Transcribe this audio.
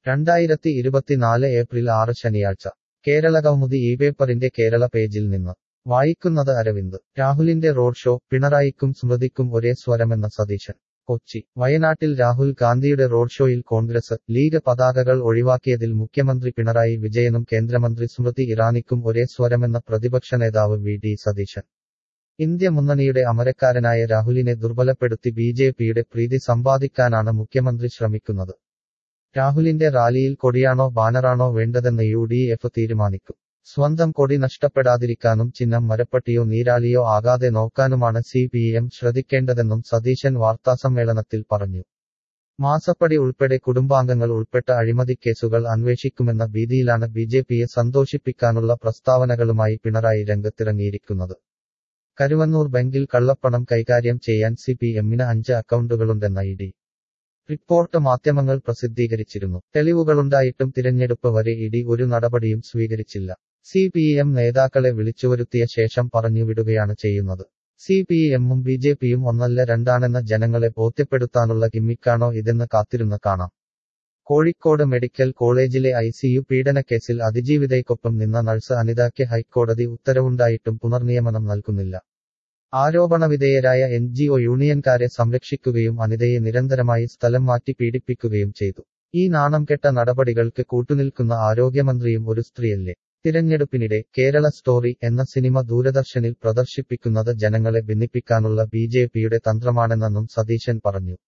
രണ്ടായിരത്തി ഇരുപത്തിനാല് ഏപ്രിൽ ആറ് ശനിയാഴ്ച കേരളകൗമുദി ഈ പേപ്പറിന്റെ കേരള പേജിൽ നിന്ന് വായിക്കുന്നത് അരവിന്ദ് രാഹുലിന്റെ റോഡ് ഷോ പിണറായിക്കും സ്മൃതിക്കും ഒരേ സ്വരമെന്ന സതീശൻ കൊച്ചി വയനാട്ടിൽ രാഹുൽ ഗാന്ധിയുടെ റോഡ് ഷോയിൽ കോൺഗ്രസ് ലീഗ് പതാകകൾ ഒഴിവാക്കിയതിൽ മുഖ്യമന്ത്രി പിണറായി വിജയനും കേന്ദ്രമന്ത്രി സ്മൃതി ഇറാനിക്കും ഒരേ സ്വരമെന്ന പ്രതിപക്ഷ നേതാവ് വി ഡി സതീശൻ ഇന്ത്യ മുന്നണിയുടെ അമരക്കാരനായ രാഹുലിനെ ദുർബലപ്പെടുത്തി ബി ജെ പിയുടെ പ്രീതി സമ്പാദിക്കാനാണ് മുഖ്യമന്ത്രി ശ്രമിക്കുന്നത് രാഹുലിന്റെ റാലിയിൽ കൊടിയാണോ ബാനറാണോ വേണ്ടതെന്ന് യു ഡി എഫ് തീരുമാനിക്കും സ്വന്തം കൊടി നഷ്ടപ്പെടാതിരിക്കാനും ചിഹ്നം മരപ്പട്ടിയോ നീരാളിയോ ആകാതെ നോക്കാനുമാണ് സി പി എം ശ്രദ്ധിക്കേണ്ടതെന്നും സതീശൻ വാർത്താസമ്മേളനത്തിൽ പറഞ്ഞു മാസപ്പടി ഉൾപ്പെടെ കുടുംബാംഗങ്ങൾ ഉൾപ്പെട്ട അഴിമതിക്കേസുകൾ അന്വേഷിക്കുമെന്ന ഭീതിയിലാണ് ബി ജെ പിയെ സന്തോഷിപ്പിക്കാനുള്ള പ്രസ്താവനകളുമായി പിണറായി രംഗത്തിറങ്ങിയിരിക്കുന്നത് കരുവന്നൂർ ബാങ്കിൽ കള്ളപ്പണം കൈകാര്യം ചെയ്യാൻ സി പി എമ്മിന് അഞ്ച് അക്കൗണ്ടുകളുണ്ടെന്ന ഇ ഡി റിപ്പോർട്ട് മാധ്യമങ്ങൾ പ്രസിദ്ധീകരിച്ചിരുന്നു തെളിവുകളുണ്ടായിട്ടും തിരഞ്ഞെടുപ്പ് വരെ ഇഡി ഒരു നടപടിയും സ്വീകരിച്ചില്ല സി പി എം നേതാക്കളെ വിളിച്ചുവരുത്തിയ ശേഷം പറഞ്ഞുവിടുകയാണ് ചെയ്യുന്നത് സി പി എമ്മും ബി ജെ പിയും ഒന്നല്ല രണ്ടാണെന്ന ജനങ്ങളെ ബോധ്യപ്പെടുത്താനുള്ള ഗിമ്മിക്കാണോ ഇതെന്ന് കാത്തിരുന്ന് കാണാം കോഴിക്കോട് മെഡിക്കൽ കോളേജിലെ ഐ സിയു പീഡനക്കേസിൽ അതിജീവിതയ്ക്കൊപ്പം നിന്ന നഴ്സ് അനിതയ്ക്ക് ഹൈക്കോടതി ഉത്തരവുണ്ടായിട്ടും പുനർനിയമനം നൽകുന്നില്ല ആരോപണവിധേയരായ എൻ ജി ഒ യൂണിയൻകാരെ സംരക്ഷിക്കുകയും അനിതയെ നിരന്തരമായി സ്ഥലം മാറ്റി പീഡിപ്പിക്കുകയും ചെയ്തു ഈ നാണം കെട്ട നടപടികൾക്ക് കൂട്ടുനിൽക്കുന്ന ആരോഗ്യമന്ത്രിയും ഒരു സ്ത്രീയല്ലേ തിരഞ്ഞെടുപ്പിനിടെ കേരള സ്റ്റോറി എന്ന സിനിമ ദൂരദർശനിൽ പ്രദർശിപ്പിക്കുന്നത് ജനങ്ങളെ ഭിന്നിപ്പിക്കാനുള്ള ബി ജെ പിയുടെ തന്ത്രമാണെന്നും സതീശൻ പറഞ്ഞു